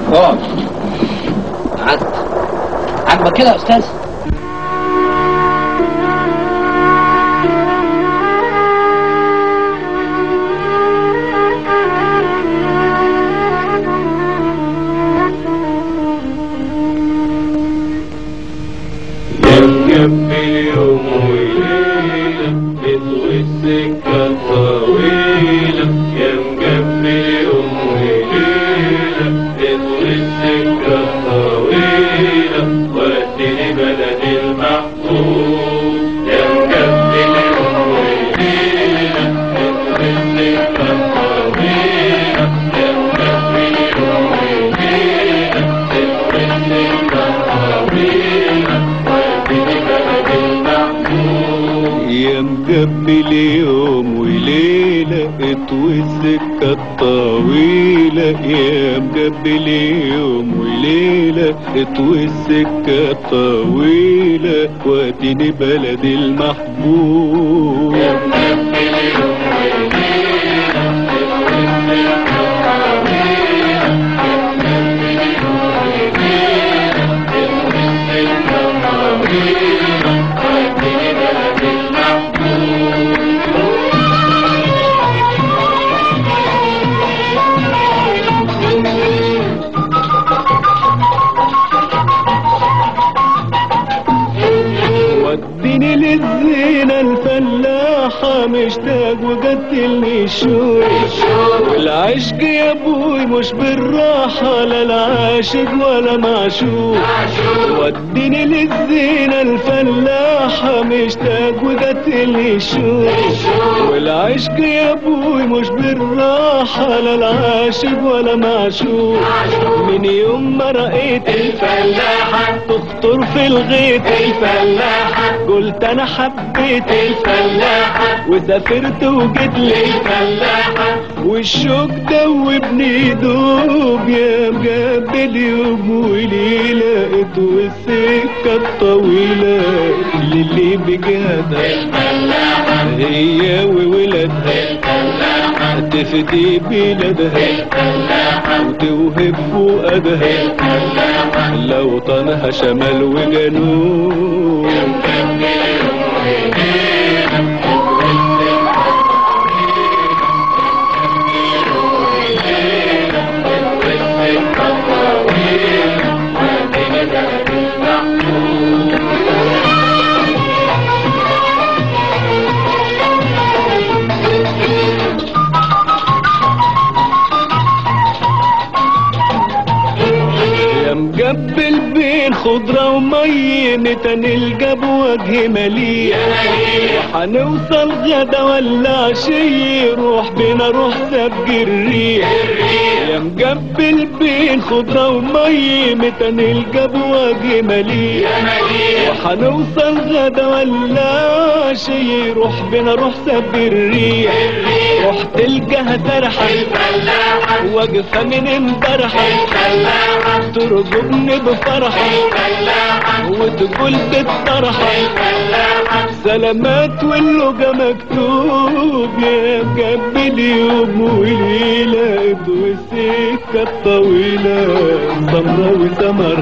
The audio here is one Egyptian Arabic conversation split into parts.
اقعد قعدت عاجبك كده يا استاذ يوم يوم وليلة بتطوي السكة طويلة يا مجبل يوم وليلة بتطوي السكة طويلة وديني بلد المحبوب يا مجبل يوم وليلة بتطوي السكة طويلة يا مجبل يوم وليلة بتطوي السكة طويلة وديني بلد المحبوب يا مجبل يوم وليلة اطوي السكة الطويلة يا مجبل يوم وليلة اطوي السكة الطويلة واديني بلد المحبوب وديني للزينة الفلاحة مشتاق وقتلني الشوق والعشق يا ابوي مش بالراحة لا العاشق ولا معشوق وديني للزينة الفلاحة مشتاق وقتلني الشوق والعشق يا ابوي مش بالراحة لا العاشق ولا معشوق من يوم ما رأيت الفلاحة تخطر في الغيط الفلاحة قلت انا حبيت الفلاحة وسافرت وجيت للفلاحة والشوق دوبني دوب يا مجبل يوم وليلة والسكة الطويلة للي بجهدها هي وولادها تفدي بلادها وتوهب فؤادها لو طنها شمال وجنوب يا مجبل بين خضرة ومي متى نلقى بوجه مليء حنوصل غدا ولا عشي روح بينا روح سبق الريح يا مجبل بين خضرة ومي متى نلقى بوجه مليء وحنوصل غدا ولا عشي روح بينا روح سبق الريح روح تلقاها ترحل واقفة من امبارح ترجبني بفرح وتقول بالطرح سلامات واللقى مكتوب يا مجبل يوم وليلة والسكة الطويلة سمرة وسمر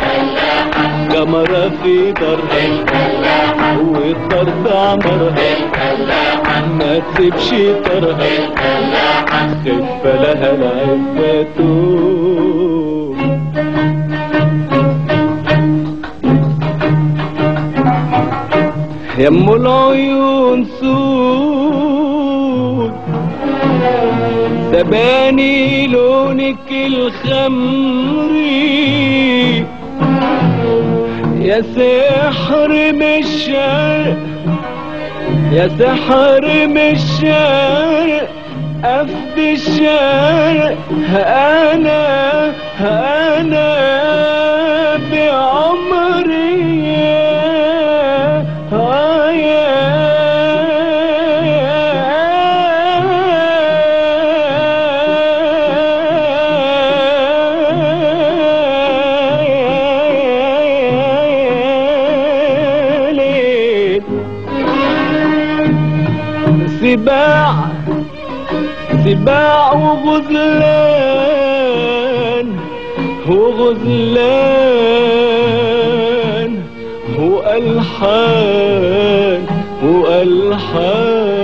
قمرة في درها والطرد عمرها ما تسيبش طرها خف لها العفة يم العيون سود سباني لونك الخمري يا سحر من الشرق يا سحر من الشرق أفد الشرق أنا أنا بعمري آه يا ليل سباع سباع وغزلان وغزلان وألحان وألحان